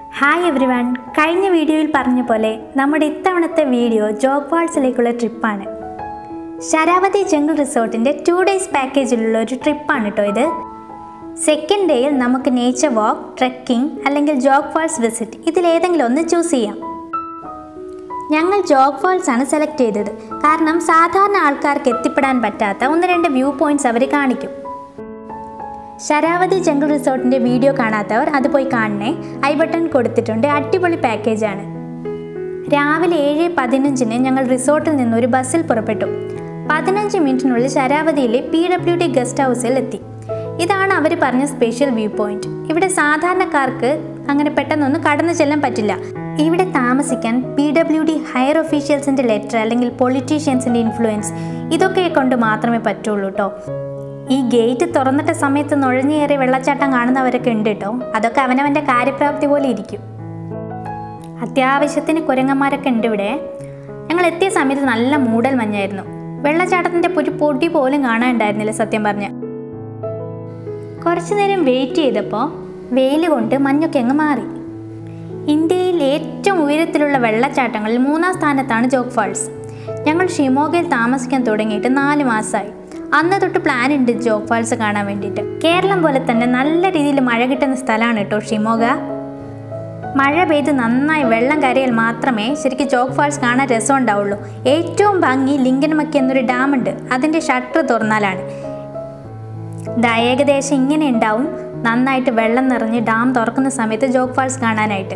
hi every one കഴിഞ്ഞ വീഡിയോയിൽ പറഞ്ഞ പോലെ നമ്മുടെ ഇത്തവണത്തെ വീഡിയോ ജോഗ് ഫാൾസിലേക്കുള്ള ട്രിപ്പാണ് ശരാവതി ജംഗിൾ റിസോർട്ടിൻ്റെ ടു ഡേയ്സ് പാക്കേജിലുള്ള ഒരു ട്രിപ്പാണ് കേട്ടോ ഇത് സെക്കൻഡ് ഡേയിൽ നമുക്ക് നേച്ചർ വാക്ക് ട്രെക്കിംഗ് അല്ലെങ്കിൽ ജോഗ് ഫാൾസ് വിസിറ്റ് ഇതിലേതെങ്കിലും ഒന്ന് ചൂസ് ചെയ്യാം ഞങ്ങൾ ജോഗ് ഫാൾസ് ആണ് സെലക്ട് ചെയ്തത് കാരണം സാധാരണ ആൾക്കാർക്ക് എത്തിപ്പെടാൻ പറ്റാത്ത ഒന്ന് രണ്ട് വ്യൂ പോയിന്റ്സ് അവർ കാണിക്കും ശരാവതി ജംഗിൾ റിസോർട്ടിൻ്റെ വീഡിയോ കാണാത്തവർ അത് പോയി കാണണേ ഐ ബട്ടൺ കൊടുത്തിട്ടുണ്ട് അടിപൊളി പാക്കേജാണ് രാവിലെ ഏഴ് പതിനഞ്ചിന് ഞങ്ങൾ റിസോർട്ടിൽ നിന്ന് ഒരു ബസ്സിൽ പുറപ്പെട്ടു പതിനഞ്ച് മിനിറ്റിനുള്ളിൽ ശരാവതിയിലെ പി ഡബ്ല്യു ഡി ഗസ്റ്റ് ഹൗസിൽ എത്തി ഇതാണ് അവർ പറഞ്ഞ സ്പെഷ്യൽ വ്യൂ പോയിന്റ് ഇവിടെ സാധാരണക്കാർക്ക് അങ്ങനെ പെട്ടെന്നൊന്നും കടന്നു ചെല്ലാൻ പറ്റില്ല ഇവിടെ താമസിക്കാൻ പി ഡബ്ല്യു ഡി ഹയർ ഒഫീഷ്യൽസിൻ്റെ ലെറ്റർ അല്ലെങ്കിൽ പൊളിറ്റീഷ്യൻസിൻ്റെ ഇൻഫ്ലുവൻസ് ഇതൊക്കെ കൊണ്ട് മാത്രമേ പറ്റുള്ളൂ കേട്ടോ ഈ ഗേറ്റ് തുറന്നിട്ട സമയത്ത് നുഴഞ്ഞേറി വെള്ളച്ചാട്ടം കാണുന്നവരൊക്കെ ഉണ്ട് കേട്ടോ അതൊക്കെ അവനവൻ്റെ കാര്യപ്രാപ്തി പോലെ ഇരിക്കും അത്യാവശ്യത്തിന് കുരങ്ങന്മാരൊക്കെ ഉണ്ട് ഇവിടെ ഞങ്ങൾ എത്തിയ സമയത്ത് നല്ല മൂടൽ മഞ്ഞായിരുന്നു വെള്ളച്ചാട്ടത്തിൻ്റെ ഒരു പൊടി പോലും കാണാനുണ്ടായിരുന്നില്ല സത്യം പറഞ്ഞ കുറച്ചു നേരം വെയിറ്റ് ചെയ്തപ്പോൾ വെയിൽ കൊണ്ട് മഞ്ഞൊക്കെ അങ്ങ് മാറി ഇന്ത്യയിൽ ഏറ്റവും ഉയരത്തിലുള്ള വെള്ളച്ചാട്ടങ്ങളിൽ മൂന്നാം സ്ഥാനത്താണ് ജോഗ് ഫാൾസ് ഞങ്ങൾ ഷിമോഗയിൽ താമസിക്കാൻ തുടങ്ങിയിട്ട് നാല് മാസമായി അന്ന് തൊട്ട് പ്ലാൻ ഉണ്ട് ജോഗ് ഫാൾസ് കാണാൻ വേണ്ടിയിട്ട് കേരളം പോലെ തന്നെ നല്ല രീതിയിൽ മഴ കിട്ടുന്ന സ്ഥലമാണ് കേട്ടോ ഷിമോഗ മഴ പെയ്ത് നന്നായി വെള്ളം കരയാൽ മാത്രമേ ശരിക്കും ജോഗ് ഫാൾസ് കാണാൻ രസം ഉണ്ടാവുള്ളൂ ഏറ്റവും ഭംഗി ലിങ്കൻമക്കി എന്നൊരു ഡാം ഉണ്ട് അതിൻ്റെ ഷട്ടർ തുറന്നാലാണ് ദാ ഏകദേശം ഇങ്ങനെ ഉണ്ടാവും നന്നായിട്ട് വെള്ളം നിറഞ്ഞ് ഡാം തുറക്കുന്ന സമയത്ത് ജോഗ് ഫാൾസ് കാണാനായിട്ട്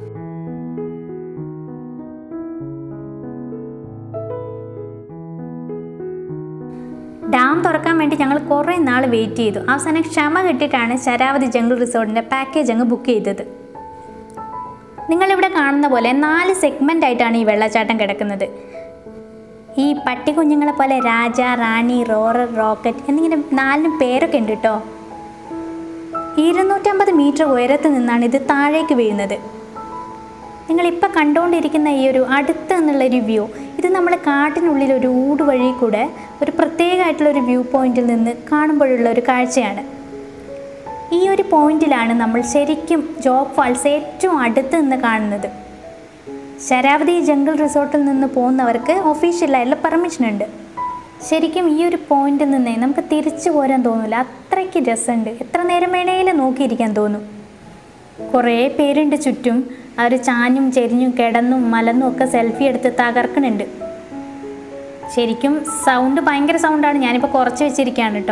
ഡാം തുറക്കാൻ വേണ്ടി ഞങ്ങൾ കുറേ നാൾ വെയിറ്റ് ചെയ്തു അവസാനം ക്ഷമ കിട്ടിയിട്ടാണ് ശരാവതി ജംഗിൾ റിസോർട്ടിൻ്റെ പാക്കേജ് അങ്ങ് ബുക്ക് ചെയ്തത് നിങ്ങളിവിടെ കാണുന്ന പോലെ നാല് സെഗ്മെൻ്റ് ആയിട്ടാണ് ഈ വെള്ളച്ചാട്ടം കിടക്കുന്നത് ഈ പട്ടിക്കുഞ്ഞുങ്ങളെ പോലെ രാജ റാണി റോറർ റോക്കറ്റ് എന്നിങ്ങനെ നാലിനും പേരൊക്കെ ഉണ്ട് കേട്ടോ ഇരുന്നൂറ്റമ്പത് മീറ്റർ ഉയരത്ത് നിന്നാണ് ഇത് താഴേക്ക് വീഴുന്നത് നിങ്ങളിപ്പോൾ കണ്ടുകൊണ്ടിരിക്കുന്ന ഈ ഒരു അടുത്ത് നിന്നുള്ളൊരു വ്യൂ ഇത് നമ്മൾ കാട്ടിനുള്ളിൽ ഒരു ഊട് വഴി കൂടെ ഒരു പ്രത്യേകമായിട്ടുള്ള ഒരു വ്യൂ പോയിന്റിൽ നിന്ന് കാണുമ്പോഴുള്ള ഒരു കാഴ്ചയാണ് ഈ ഒരു പോയിന്റിലാണ് നമ്മൾ ശരിക്കും ജോഗ് ഫാൾസ് ഏറ്റവും അടുത്ത് നിന്ന് കാണുന്നത് ശരാവതി ജംഗിൾ റിസോർട്ടിൽ നിന്ന് പോകുന്നവർക്ക് ഒഫീഷ്യലായിട്ടുള്ള പെർമിഷൻ ഉണ്ട് ശരിക്കും ഈ ഒരു പോയിന്റിൽ നിന്നേ നമുക്ക് തിരിച്ചു പോരാൻ തോന്നില്ല അത്രയ്ക്ക് രസമുണ്ട് എത്ര നേരം വേണേലും നോക്കിയിരിക്കാൻ തോന്നും കുറേ പേരുണ്ട് ചുറ്റും അവർ ചാഞ്ഞും ചെരിഞ്ഞും കിടന്നും മലന്നും ഒക്കെ സെൽഫി എടുത്ത് തകർക്കണുണ്ട് ശരിക്കും സൗണ്ട് ഭയങ്കര സൗണ്ടാണ് ഞാനിപ്പോൾ കുറച്ച് വെച്ചിരിക്കുകയാണ് കേട്ടോ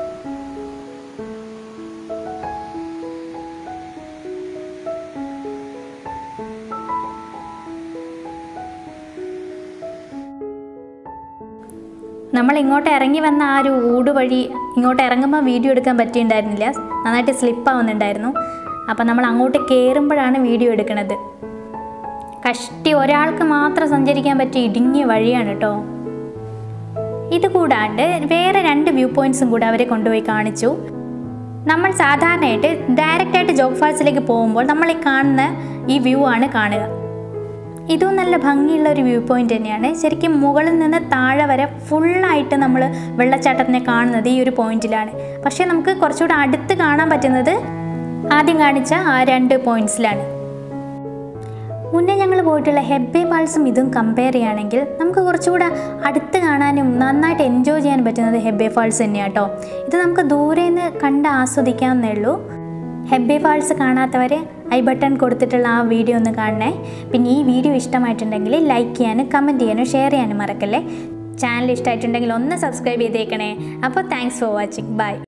നമ്മൾ ഇങ്ങോട്ട് ഇറങ്ങി വന്ന ആ ഒരു ഊട് വഴി ഇങ്ങോട്ട് ഇറങ്ങുമ്പോൾ വീഡിയോ എടുക്കാൻ പറ്റിയിട്ടുണ്ടായിരുന്നില്ല നന്നായിട്ട് സ്ലിപ്പ് ആവുന്നുണ്ടായിരുന്നു അപ്പം നമ്മൾ അങ്ങോട്ട് കയറുമ്പോഴാണ് വീഡിയോ എടുക്കുന്നത് കഷ്ടി ഒരാൾക്ക് മാത്രം സഞ്ചരിക്കാൻ പറ്റിയ ഇടുങ്ങിയ വഴിയാണ് കേട്ടോ ഇത് കൂടാണ്ട് വേറെ രണ്ട് വ്യൂ പോയിന്റ്സും കൂടെ അവരെ കൊണ്ടുപോയി കാണിച്ചു നമ്മൾ സാധാരണയായിട്ട് ഡയറക്റ്റായിട്ട് ജോഗ് ഫാൾസിലേക്ക് പോകുമ്പോൾ നമ്മൾ ഈ കാണുന്ന ഈ വ്യൂ ആണ് കാണുക ഇതും നല്ല ഭംഗിയുള്ള ഒരു വ്യൂ പോയിന്റ് തന്നെയാണ് ശരിക്കും മുകളിൽ നിന്ന് താഴെ വരെ ഫുള്ളായിട്ട് നമ്മൾ വെള്ളച്ചാട്ടത്തിനെ കാണുന്നത് ഈ ഒരു പോയിന്റിലാണ് പക്ഷേ നമുക്ക് കുറച്ചുകൂടെ അടുത്ത് കാണാൻ പറ്റുന്നത് ആദ്യം കാണിച്ച ആ രണ്ട് പോയിന്റ്സിലാണ് മുന്നേ ഞങ്ങൾ പോയിട്ടുള്ള ഹെബ്ബെ ഫാൾസും ഇതും കമ്പയർ ചെയ്യുകയാണെങ്കിൽ നമുക്ക് കുറച്ചുകൂടെ അടുത്ത് കാണാനും നന്നായിട്ട് എൻജോയ് ചെയ്യാൻ പറ്റുന്നത് ഹെബ്ബെ ഫാൾസ് തന്നെയാണ് കേട്ടോ ഇത് നമുക്ക് ദൂരെ നിന്ന് കണ്ട് ആസ്വദിക്കാവുന്നേ ഉള്ളൂ ഹെബ്ബെ ഫാൾസ് കാണാത്തവർ ഐ ബട്ടൺ കൊടുത്തിട്ടുള്ള ആ വീഡിയോ ഒന്ന് കാണണേ പിന്നെ ഈ വീഡിയോ ഇഷ്ടമായിട്ടുണ്ടെങ്കിൽ ലൈക്ക് ചെയ്യാനും കമൻറ്റ് ചെയ്യാനും ഷെയർ ചെയ്യാനും മറക്കല്ലേ ചാനൽ ഇഷ്ടമായിട്ടുണ്ടെങ്കിൽ ഒന്ന് സബ്സ്ക്രൈബ് ചെയ്തേക്കണേ അപ്പോൾ താങ്ക്സ് ഫോർ വാച്ചിങ് ബൈ